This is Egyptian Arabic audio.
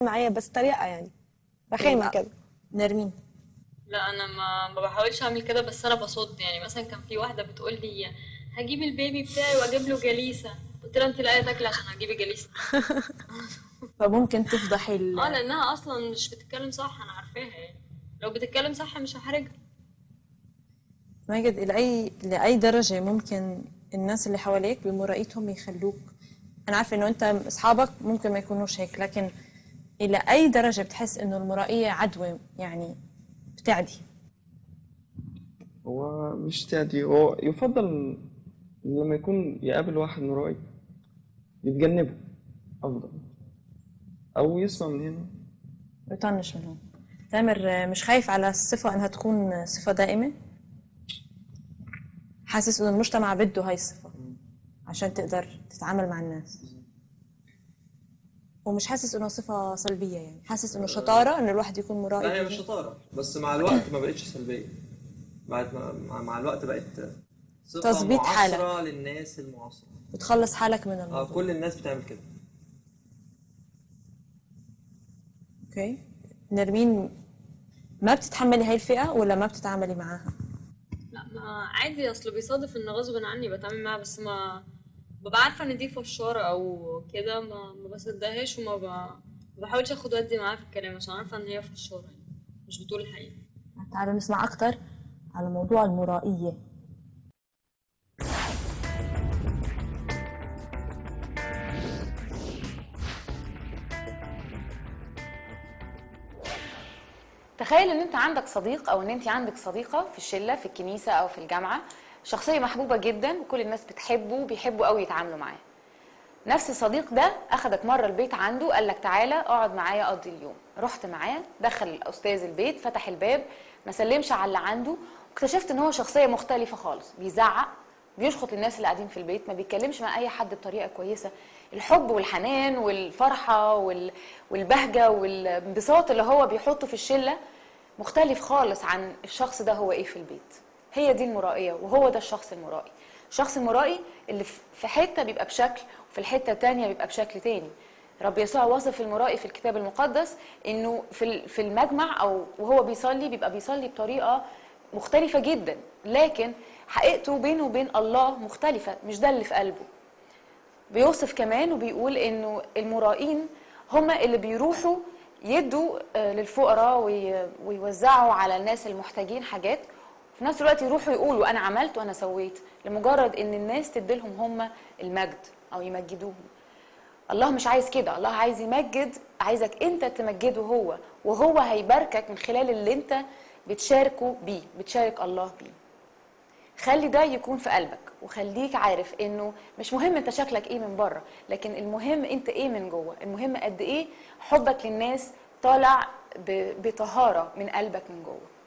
معايا بس طريقه يعني رخيمه كده نرمين لا انا ما ما بحاولش اعمل كده بس انا بصد يعني مثلا كان في واحده بتقول لي هجيب البيبي بتاعي واجيب له جليسه قلت لها انت لاقيه تاكلي عشان هتجيبي جليسه فممكن تفضحي ال... اه لانها اصلا مش بتتكلم صح انا عارفاها يعني لو بتتكلم صح مش هحرجها ماجد لأي لأي درجة ممكن الناس اللي حواليك بمرائيتهم يخلوك أنا عارفة إنه أنت أصحابك ممكن ما يكونوش هيك لكن إلى أي درجة بتحس إنه المرائية عدوى يعني بتعدي هو مش تعدي هو يفضل لما يكون يقابل واحد مرائي يتجنبه أفضل أو يسمع من هنا بيطنش منهم تامر مش خايف على الصفة إنها تكون صفة دائمة حاسس إنه المجتمع بده هاي الصفة عشان تقدر تتعامل مع الناس ومش حاسس إنه صفة سلبية يعني حاسس إنه شطارة إنه الواحد يكون مرائي لا هي مش شطاره بس مع الوقت ما بقتش سلبيه بعد ما مع, مع الوقت بقت صفه تظبيط حالك. معاصره للناس المعاصره بتخلص حالك من اه الموضوع كل الناس بتعمل كده اوكي نرمين ما بتتحملي هاي الفئة ولا ما بتتعاملي معاها؟ لا ما عادي اصل بيصادف ان غصب عني بتعامل معاها بس ما ببقى عارفه ان دي فشاره او كده ما ما بصدقهاش وما ب... ما بحاولش اخد ودي معاها في الكلام عشان عارفه ان هي فشاره يعني مش بتقول الحقيقه تعالوا نسمع أكتر على موضوع المرائية تخيل ان انت عندك صديق او ان انت عندك صديقه في الشله في الكنيسه او في الجامعه شخصيه محبوبه جدا وكل الناس بتحبه وبيحبوا قوي يتعاملوا معاه نفس الصديق ده اخدك مره البيت عنده قال لك تعالى اقعد معايا اقضي اليوم رحت معاه دخل الاستاذ البيت فتح الباب ما سلمش على اللي عنده واكتشفت ان هو شخصيه مختلفه خالص بيزعق بيشخط الناس اللي قاعدين في البيت ما بيتكلمش مع اي حد بطريقه كويسه الحب والحنان والفرحه وال... والبهجه والانبساط اللي هو بيحطه في الشله مختلف خالص عن الشخص ده هو ايه في البيت هي دي المرائيه وهو ده الشخص المرائي الشخص المرائي اللي في- في حته بيبقى بشكل وفي الحته التانيه بيبقى بشكل تاني رب يسوع وصف المرائي في الكتاب المقدس انه في ال- في المجمع او وهو بيصلي بيبقى بيصلي بطريقه مختلفه جدا لكن حقيقته بينه وبين الله مختلفه مش ده اللي في قلبه بيوصف كمان وبيقول انه المرائين هم اللي بيروحوا يدوا آه، للفقراء وي- ويوزعوا على الناس المحتاجين حاجات في نفس الوقت يروحوا يقولوا انا عملت وانا سويت لمجرد ان الناس تديلهم هم المجد او يمجدوهم الله مش عايز كده الله عايز يمجد عايزك انت تمجده هو وهو هيباركك من خلال اللي انت بتشاركه بيه بتشارك الله بيه خلي ده يكون في قلبك وخليك عارف انه مش مهم انت شكلك ايه من بره لكن المهم انت ايه من جوه المهم قد ايه حبك للناس طالع ب- بطهارة من قلبك من جوه